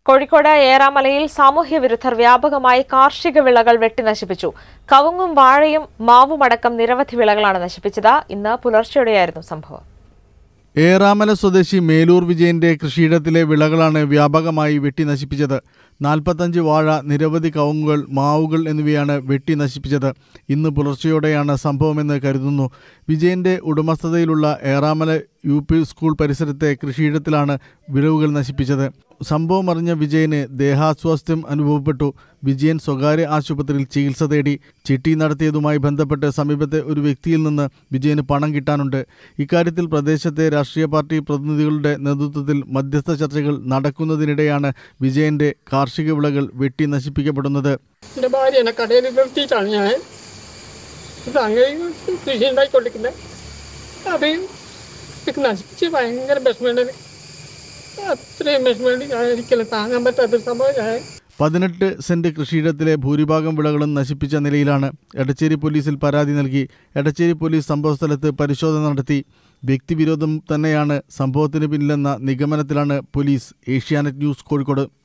കോഴിക്കോട് ഏറാമലയിൽ സാമൂഹ്യ വിരുദ്ധർ വ്യാപകമായി കാർഷിക വിളകൾ വെട്ടിനശിപ്പിച്ചു കവുങ്ങും വാഴയും മാവുമടക്കം നിരവധി വിളകളാണ് നശിപ്പിച്ചത് ഇന്ന് പുലർച്ചെയോടെയായിരുന്നു സംഭവം ഏറാമല സ്വദേശി മേലൂർ വിജയന്റെ കൃഷിയിടത്തിലെ വിളകളാണ് വ്യാപകമായി വെട്ടി നശിപ്പിച്ചത് നാൽപ്പത്തഞ്ച് വാഴ നിരവധി കവുങ്ങുകൾ മാവുകൾ എന്നിവയാണ് വെട്ടി നശിപ്പിച്ചത് ഇന്ന് പുലർച്ചെയോടെയാണ് സംഭവമെന്ന് കരുതുന്നു വിജയന്റെ ഉടമസ്ഥതയിലുള്ള ഏറാമല യു പി സ്കൂൾ പരിസരത്തെ കൃഷിയിടത്തിലാണ് വിളവുകൾ നശിപ്പിച്ചത് സംഭവം അറിഞ്ഞ വിജയന് ദേഹാസ്വാസ്ഥ്യം അനുഭവപ്പെട്ടു വിജയൻ സ്വകാര്യ ആശുപത്രിയിൽ ചികിത്സ തേടി ചിട്ടി നടത്തിയതുമായി ബന്ധപ്പെട്ട് സമീപത്തെ ഒരു വ്യക്തിയിൽ നിന്ന് വിജയന് പണം കിട്ടാനുണ്ട് ഇക്കാര്യത്തിൽ പ്രദേശത്തെ രാഷ്ട്രീയ പാർട്ടി പ്രതിനിധികളുടെ നേതൃത്വത്തിൽ മധ്യസ്ഥ ചർച്ചകൾ നടക്കുന്നതിനിടെയാണ് വിജയന്റെ കാർഷിക വിളകൾ വെട്ടി നശിപ്പിക്കപ്പെടുന്നത് എൻ്റെ ഭാര്യ എന്നെ കടയിൽ നിർത്തിയിട്ടാണ് ഞാൻ ഇത് അങ്ങനെ കൃഷി ഉണ്ടായിക്കൊണ്ടിരിക്കുന്നത് അത് ഇത് നശിപ്പിച്ച് ഭയങ്കര വിഷമമുണ്ട് അത്രയും വിഷമമുണ്ട് ഞാൻ ഒരിക്കലും താങ്ങാൻ പറ്റാത്തൊരു സംഭവം ഞാൻ പതിനെട്ട് സെന്റ് കൃഷിയിടത്തിലെ ഭൂരിഭാഗം വിളകളും നശിപ്പിച്ച നിലയിലാണ് എടച്ചേരി പോലീസിൽ പരാതി നൽകി എടച്ചേരി പോലീസ് സംഭവസ്ഥലത്ത് പരിശോധന നടത്തി വ്യക്തിവിരോധം തന്നെയാണ് സംഭവത്തിന് പിന്നിലെന്ന നിഗമനത്തിലാണ് പോലീസ് ഏഷ്യാനെറ്റ് ന്യൂസ് കോഴിക്കോട്